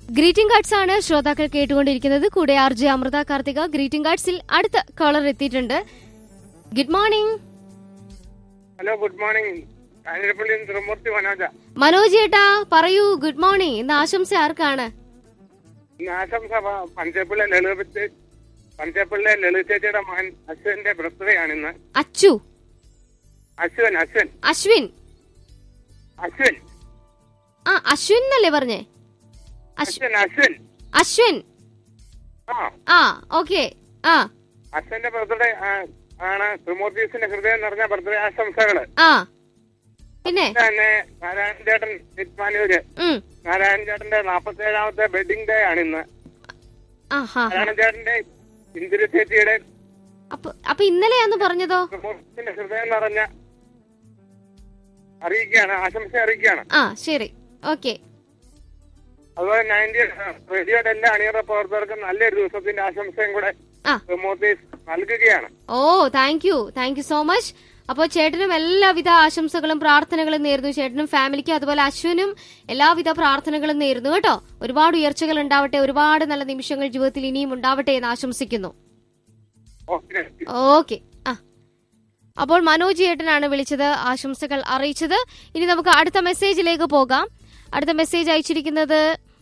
Greeting cards ആണ് ശ്രോതാക്കൾ കേട്ടുകൊണ്ടിരിക്കുന്നത് കൂടെ R J Amrutha Karthika greeting കാർഡ്സിൽ അടുത്ത കോളർ എത്തിയിട്ടുണ്ട് good morning hello good morning Kanjirappally Thrimurthi മനോജ മനോജ് ചേട്ടാ പറയൂ ഗുഡ് മോർണിംഗ് ഇന്ന് ആശംസ ആർക്കാണ് ഇന്ന് ആശംസ പ- പഞ്ചായപ്പിള്ളി ലളിത പഞ്ചായപ്പിള്ളി ലളിത ചേച്ചിയുടെ മകൻ അശ്വന്റെ ബർത്ത്ഡേ ആണ് ഇന്ന് അച്ചു അശ്വൻ അശ്വൻ അശ്വിൻ അശ്വൻ ആ അശ്വിൻ എന്നല്ലേ പറഞ്ഞേ അശ്- അശ്വൻ അശ്വൻ അശ്വിൻ ആ ആ ഓക്കെ ആ അശ്വന്റെ ബർത്ത്ഡേ ആണ് ത്രിമൂർത്തീസിന്റെ ഹൃദയം നിറഞ്ഞ ബർത്ത്ഡേ ആശംസകള് ആ പിന്നെ തന്നെ നാരായണൻ ചേട്ടൻ ചിറ്റ്മാനൂര് ഉം നാരായണൻ ചേട്ടന്റെ നാപ്പത്തി ഏഴാമത്തെ വെഡിങ് ഡേ ആണ് ഇന്ന് ആ ഹാ ഹാ. നാരായണൻ ചേട്ടന്റെ ഇന്ദിര ചേച്ചിയുടെ അപ്പൊ അപ്പൊ ഇന്നലെയാന്ന് പറഞ്ഞതോ ത്രിമൂർത്തിന്റെ ഹൃദയം നിറഞ്ഞ അറിയിക്കുകയാണ് ആശംസ അറിയിക്കുകയാണ് ആ ശരി ഓക്കെ അതുപോലെ നയൻറ്റി റേഡിയോയുടെ എല്ലാ അണിയറ പ്രവർത്തകർക്കും നല്ലൊരു ദിവസത്തിന്റെ ആശംസയും കൂടെ ആ മൂർത്തീസ് നൽകുകയാണ് oh thank you thank you so much അപ്പോൾ ചേട്ടനും എല്ലാവിധ ആശംസകളും പ്രാർത്ഥനകളും നേരുന്നു ചേട്ടനും ഫാമിലിക്കും അതുപോലെ അശ്വിനും എല്ലാവിധ പ്രാർത്ഥനകളും നേരുന്നു കേട്ടോ ഒരുപാട് ഉയർച്ചകൾ ഉണ്ടാവട്ടെ ഒരുപാട് നല്ല നിമിഷങ്ങൾ ജീവിതത്തിൽ ഇനിയും ഉണ്ടാവട്ടെ എന്ന് ആശംസിക്കുന്നു ഓക്കെ ഓക്കെ ആ അപ്പോൾ മനോജ് ചേട്ടനാണ് വിളിച്ചത് ആശംസകൾ അറിയിച്ചത് ഇനി നമുക്ക് അടുത്ത മെസ്സേജിലേക്ക് പോകാം അടുത്ത മെസ്സേജ് അയച്ചിരിക്കുന്നത്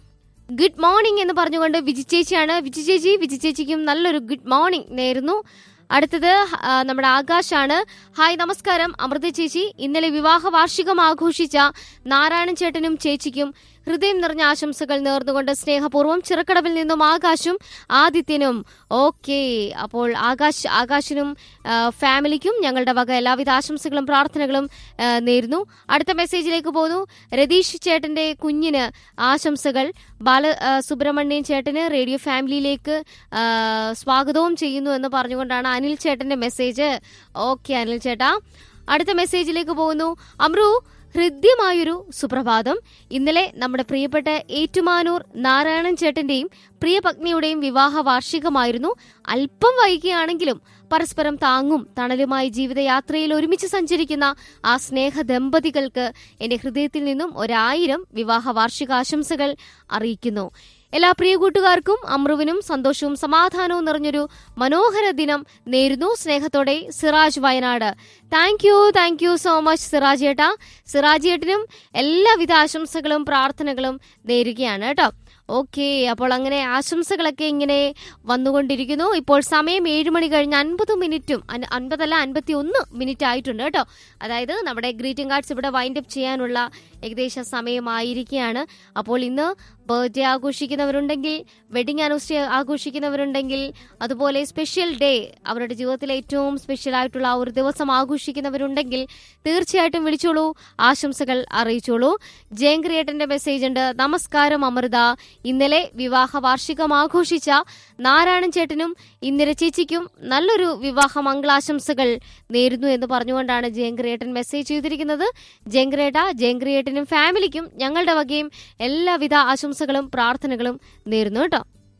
ഗുഡ് മോർണിംഗ് എന്ന് പറഞ്ഞുകൊണ്ട് വിജി ചേച്ചിയാണ് വിജി ചേച്ചി വിജി ചേച്ചിക്കും നല്ലൊരു ഗുഡ് മോർണിംഗ് നേരുന്നു അടുത്തത് ആ, നമ്മുടെ ആകാശാണ് ഹായ് നമസ്കാരം അമൃത ചേച്ചി ഇന്നലെ വിവാഹ വാർഷികം ആഘോഷിച്ച നാരായണൻ ചേട്ടനും ചേച്ചിക്കും ഹൃദയം നിറഞ്ഞ ആശംസകൾ നേർന്നുകൊണ്ട് സ്നേഹപൂർവ്വം ചിറക്കടവിൽ നിന്നും ആകാശും ആദിത്യനും ഓക്കെ അപ്പോൾ ആകാശ് ആകാശിനും ആ, ഫാമിലിക്കും ഞങ്ങളുടെ വക എല്ലാവിധ ആശംസകളും പ്രാർത്ഥനകളും ആ, നേരുന്നു അടുത്ത മെസ്സേജിലേക്ക് പോകുന്നു രതീഷ് ചേട്ടന്റെ കുഞ്ഞിന് ആശംസകൾ ബാല ആ, സുബ്രഹ്മണ്യൻ ചേട്ടന് റേഡിയോ ഫാമിലിയിലേക്ക് ആ, സ്വാഗതവും ചെയ്യുന്നു എന്ന് പറഞ്ഞുകൊണ്ടാണ് അനിൽ ചേട്ടന്റെ മെസ്സേജ് ഓക്കെ അനിൽ ചേട്ടാ അടുത്ത മെസ്സേജിലേക്ക് പോകുന്നു അമ്രു ഹൃദ്യമായൊരു സുപ്രഭാതം ഇന്നലെ നമ്മുടെ പ്രിയപ്പെട്ട ഏറ്റുമാനൂർ നാരായണൻ ചേട്ടന്റെയും പ്രിയ പത്നിയുടെയും വിവാഹ വാർഷികമായിരുന്നു അല്പം വൈകിയാണെങ്കിലും പരസ്പരം താങ്ങും തണലുമായി ജീവിതയാത്രയിൽ ഒരുമിച്ച് സഞ്ചരിക്കുന്ന ആ സ്നേഹ ദമ്പതികൾക്ക് എന്റെ ഹൃദയത്തിൽ നിന്നും ഒരായിരം വിവാഹ വാർഷികാശംസകൾ അറിയിക്കുന്നു എല്ലാ പ്രിയ കൂട്ടുകാർക്കും അമ്രുവിനും സന്തോഷവും സമാധാനവും നിറഞ്ഞൊരു മനോഹര ദിനം നേരുന്നു സ്നേഹത്തോടെ Siraj Wayanad thank you thank you so much Siraj ഏട്ടാ സിറാജ് ഏട്ടനും എല്ലാവിധ ആശംസകളും പ്രാർത്ഥനകളും നേരുകയാണ് കേട്ടോ ഓക്കെ അപ്പോൾ അങ്ങനെ ആശംസകളൊക്കെ ഇങ്ങനെ വന്നുകൊണ്ടിരിക്കുന്നു ഇപ്പോൾ സമയം ഏഴ് മണി കഴിഞ്ഞ് അൻപത് മിനിറ്റും അൻ- അൻപതല്ല അൻപത്തി ഒന്ന് മിനിറ്റ് ആയിട്ടുണ്ട് കേട്ടോ അതായത് നമ്മുടെ ഗ്രീറ്റിംഗ് കാർഡ്സ് ഇവിടെ വൈൻഡ് അപ്പ് ചെയ്യാനുള്ള ഏകദേശ സമയമായിരിക്കുകയാണ് അപ്പോൾ ഇന്ന് ബർത്ത്ഡേ ആഘോഷിക്കുന്നവരുണ്ടെങ്കിൽ വെഡിങ് ആനിവേഴ്സറി ആഘോഷിക്കുന്നവരുണ്ടെങ്കിൽ അതുപോലെ സ്പെഷ്യൽ ഡേ അവരുടെ ജീവിതത്തിലെ ഏറ്റവും സ്പെഷ്യൽ ആയിട്ടുള്ള ആ ഒരു ദിവസം ആഘോഷിക്കുന്നവരുണ്ടെങ്കിൽ തീർച്ചയായിട്ടും വിളിച്ചോളൂ ആശംസകൾ അറിയിച്ചോളൂ ജയങ്ക്രിയേട്ടന്റെ മെസ്സേജ് ഉണ്ട് നമസ്കാരം അമൃത ഇന്നലെ വിവാഹ വാർഷികം ആഘോഷിച്ച നാരായണൻ ചേട്ടനും ഇന്ദിര ചേച്ചിക്കും നല്ലൊരു വിവാഹ മംഗളാശംസകൾ നേരുന്നു എന്ന് പറഞ്ഞുകൊണ്ടാണ് ജയങ്ക്രിയേട്ടൻ മെസ്സേജ് ചെയ്തിരിക്കുന്നത് ജയങ്ക്രേട്ട ജയങ്ക്രിയേട്ടനും ഫാമിലിക്കും ഞങ്ങളുടെ വകയും എല്ലാവിധ ആശംസകളും പ്രാർത്ഥനകളും നേരുന്നു കേട്ടോ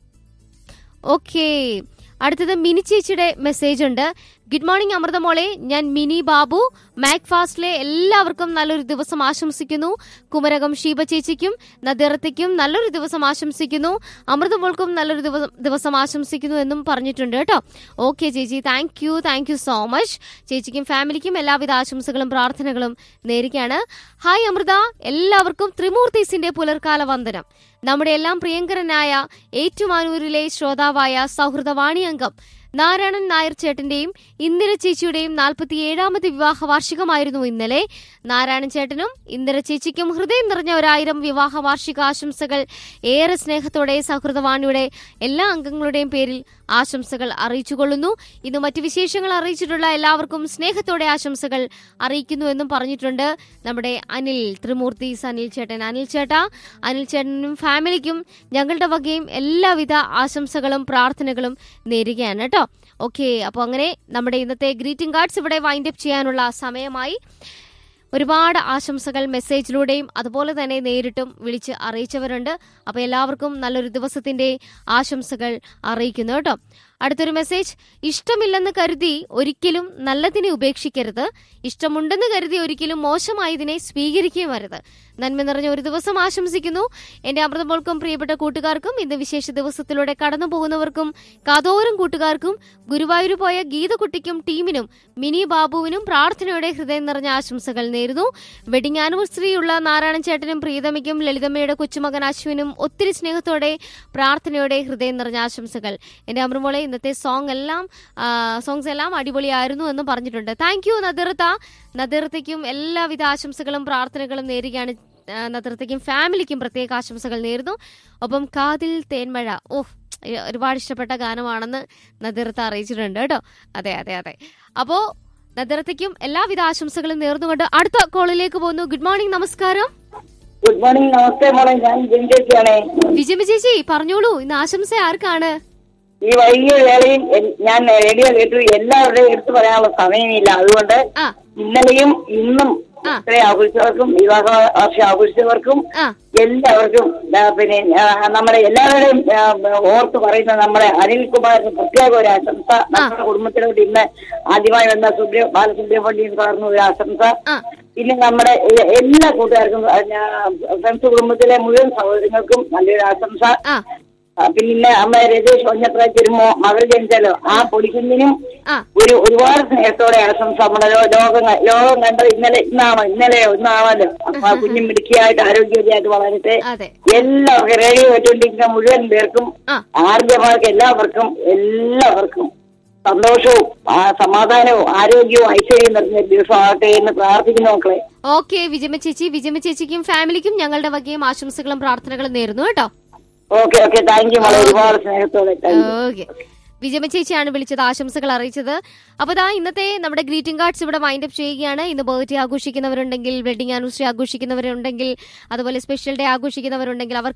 ഓക്കെ അടുത്തത് മിനി ചേച്ചിയുടെ മെസ്സേജ് ഉണ്ട് ഗുഡ് മോർണിംഗ് അമൃത മോളെ ഞാൻ മിനി ബാബു മാക് ഫാസ്റ്റിലെ എല്ലാവർക്കും നല്ലൊരു ദിവസം ആശംസിക്കുന്നു കുമരകം ഷീബ ചേച്ചിക്കും നദിറത്തയ്ക്കും നല്ലൊരു ദിവസം ആശംസിക്കുന്നു അമൃത മോൾക്കും നല്ലൊരു ദിവസം ദിവസം ആശംസിക്കുന്നു എന്നും പറഞ്ഞിട്ടുണ്ട് കേട്ടോ ഓക്കെ ചേച്ചി thank you thank you so much ചേച്ചിക്കും ഫാമിലിക്കും എല്ലാവിധ ആശംസകളും പ്രാർത്ഥനകളും നേരുകയാണ് ഹായ് അമൃത എല്ലാവർക്കും ത്രിമൂർത്തീസിന്റെ പുലർക്കാല വന്ദനം നമ്മുടെ എല്ലാം പ്രിയങ്കരനായ ഏറ്റുമാനൂരിലെ ശ്രോതാവായ സൗഹൃദവാണി അംഗം നാരായണൻ നായർ ചേട്ടന്റെയും ഇന്ദിര ചേച്ചിയുടെയും നാൽപ്പത്തിയേഴാമത് വിവാഹ വാർഷികമായിരുന്നു ഇന്നലെ നാരായണൻ ചേട്ടനും ഇന്ദിര ചേച്ചിക്കും ഹൃദയം നിറഞ്ഞ ഒരായിരം വിവാഹ വാർഷിക ആശംസകൾ ഏറെ സ്നേഹത്തോടെ സൗഹൃദവാണിയുടെ എല്ലാ അംഗങ്ങളുടെയും പേരിൽ ആശംസകൾ അറിയിച്ചുകൊള്ളുന്നു ഇന്ന് മറ്റു വിശേഷങ്ങൾ അറിയിച്ചിട്ടുള്ള എല്ലാവർക്കും സ്നേഹത്തോടെ ആശംസകൾ അറിയിക്കുന്നു എന്നും പറഞ്ഞിട്ടുണ്ട് നമ്മുടെ അനിൽ ത്രിമൂർത്തീസ് അനിൽ ചേട്ടൻ അനിൽ ചേട്ടാ അനിൽ ചേട്ടനും ഫാമിലിക്കും ഞങ്ങളുടെ വകയും എല്ലാവിധ ആശംസകളും പ്രാർത്ഥനകളും നേരുകയാണ് കേട്ടോ ഓക്കെ അപ്പോൾ അങ്ങനെ നമ്മുടെ ഇന്നത്തെ ഗ്രീറ്റിംഗ് കാർഡ്സ് ഇവിടെ വൈൻഡ് അപ്പ് ചെയ്യാനുള്ള സമയമായി ഒരുപാട് ആശംസകൾ മെസ്സേജിലൂടെയും അതുപോലെ തന്നെ നേരിട്ടും വിളിച്ച് അറിയിച്ചവരുണ്ട് അപ്പോൾ എല്ലാവർക്കും നല്ലൊരു ദിവസത്തിന്റെ ആശംസകൾ അറിയിക്കുന്നു കേട്ടോ അടുത്തൊരു മെസ്സേജ് ഇഷ്ടമില്ലെന്ന് കരുതി ഒരിക്കലും നല്ലതിനെ ഉപേക്ഷിക്കരുത് ഇഷ്ടമുണ്ടെന്ന് കരുതി ഒരിക്കലും മോശമായതിനെ സ്വീകരിക്കുകയും വരുത് നന്മ നിറഞ്ഞ ഒരു ദിവസം ആശംസിക്കുന്നു എന്റെ അമൃതമോൾക്കും പ്രിയപ്പെട്ട കൂട്ടുകാർക്കും ഇന്ന് വിശേഷ ദിവസത്തിലൂടെ കടന്നു പോകുന്നവർക്കും കാതോരം കൂട്ടുകാർക്കും ഗുരുവായൂർ പോയ ഗീതകുട്ടിക്കും ടീമിനും മിനി ബാബുവിനും പ്രാർത്ഥനയോടെ ഹൃദയം നിറഞ്ഞ ആശംസകൾ നേരുന്നു വെഡിംഗ് ആനിവേഴ്സറി ഉള്ള നാരായണൻ ചേട്ടനും പ്രീതമയ്ക്കും ലളിതമ്മയുടെ കൊച്ചുമകൻ അശ്വിനും ഒത്തിരി സ്നേഹത്തോടെ പ്രാർത്ഥനയോടെ ഹൃദയം നിറഞ്ഞ ആശംസകൾ എന്റെ അമൃമോളെ ഇന്നത്തെ സോങ് എല്ലാം സോങ്സ് എല്ലാം അടിപൊളിയായിരുന്നു എന്ന് പറഞ്ഞിട്ടുണ്ട് താങ്ക് യു നദിർത്ത നദിർത്തയ്ക്കും എല്ലാവിധ ആശംസകളും പ്രാർത്ഥനകളും നേരുകയാണ് ആ, നദിർത്തയ്ക്കും ഫാമിലിക്കും പ്രത്യേക ആശംസകൾ നേരുന്നു ഒപ്പം കാതിൽ തേന്മഴ ഓഹ് ഒരുപാട് ഇഷ്ടപ്പെട്ട ഗാനമാണെന്ന് നദിർത്ത അറിയിച്ചിട്ടുണ്ട് കേട്ടോ അതെ അതെ അതെ അപ്പോ നദിർത്തയ്ക്കും എല്ലാവിധ ആശംസകളും നേർന്നുകൊണ്ട് അടുത്ത കോളിലേക്ക് പോകുന്നു ഗുഡ് മോർണിംഗ് നമസ്കാരം ഗുഡ് മോർണിംഗ് നമസ്തേ മോളെ ഞാൻ ജിൻചേച്ചിയാണേ വിജയമ ചേച്ചി പറഞ്ഞോളൂ ഇന്ന് ആശംസ ആർക്കാണ് ഈ വൈകിയ വേളയിൽ എൻ- ഞാൻ റേഡിയോ കേട്ടു എല്ലാവരുടെയും എടുത്തു പറയാനുള്ള സമയമില്ല അതുകൊണ്ട് ആ ഇന്നലെയും ഇന്നും ആ. ഇത്രയും ആഘോഷിച്ചവർക്കും വിവാഹ വർഷം ആഘോഷിച്ചവർക്കും ആ എല്ലാവർക്കും ആ, പിന്നെ ആ, നമ്മുടെ എല്ലാവരുടെയും ആ, ഓർത്ത് പറയുന്ന നമ്മുടെ അനിൽകുമാറിന് പ്രത്യേക ഒരു ആശംസ നമ്മുടെ കുടുംബത്തിലോട്ട് ഇന്ന് ആദ്യമായി വന്ന സുബ്ര ബാലസുബ്രഹ്മണ്യം സാറിന് ഒരു ആശംസ ആ പിന്നെ നമ്മുടെ എ- എല്ലാ കൂട്ടുകാർക്കും ആ, ഞാൻ ഫ്രണ്ട്സ് കുടുംബത്തിലെ മുഴുവൻ സഹോദരങ്ങൾക്കും നല്ലൊരു ആശംസ ആ ആ, പിന്നെ അമ്മ രജേഷ് ഒഞ്ഞത്ര തിരുമോ മകൾ ജനിച്ചല്ലോ ആ പൊടിക്കുഞ്ഞിനും ആ ഒരു ഒരുപാട് സ്നേഹത്തോടെ ആശംസ നമ്മുടെ ലോ- ലോകം ക- ലോകം കണ്ടത് ഇന്നലെ ഇന്നാണോ ഇന്നലെയോ ഇന്നാണല്ലോ അപ്പൊ ആ കുഞ്ഞും മിടുക്കിയായിട്ട് ആരോഗ്യവതിയായിട്ട് വളരട്ടെ അതെ എല്ലാവർക്കും റേഡിയോ കേട്ടുകൊണ്ടിരിക്കുന്ന മുഴുവൻ പേർക്കും ആ ആർജമാർക്ക് എല്ലാവർക്കും എല്ലാവർക്കും സന്തോഷവും ആ, സമാധാനവും ആരോഗ്യവും ഐശ്വര്യവും നിറഞ്ഞ ഒരു ദിവസമാകട്ടെ എന്ന് പ്രാർത്ഥിക്കുന്നു മക്കളെ ഓക്കെ വിജയമ ചേച്ചി വിജയമ ചേച്ചിക്കും ഫാമിലിക്കും ഞങ്ങളുടെ വകയും ആശംസകളും പ്രാർത്ഥനകളും നേരുന്നു കേട്ടോ ഓക്കെ ഓക്കെ താങ്ക് യു മോളെ ഒരുപാട് സ്നേഹത്തോടെ താങ്ക് യു ഓക്കെ വിജയമ ചേച്ചിയാണ് വിളിച്ചത് ആശംസകൾ അറിയിച്ചത് അപ്പൊ ദാ ഇന്നത്തെ നമ്മുടെ ഗ്രീറ്റിംഗ് കാർഡ്സ് ഇവിടെ വൈൻഡ് അപ്പ് ചെയ്യുകയാണ് ഇന്ന് ബർത്ത്ഡേ ആഘോഷിക്കുന്നവരുണ്ടെങ്കിൽ വെഡിങ് ആനിവേഴ്സറി ആഘോഷിക്കുന്നവരുണ്ടെങ്കിൽ അതുപോലെ സ്പെഷ്യൽ ഡേ ആഘോഷിക്കുന്നവരുണ്ടെങ്കിൽ അവർ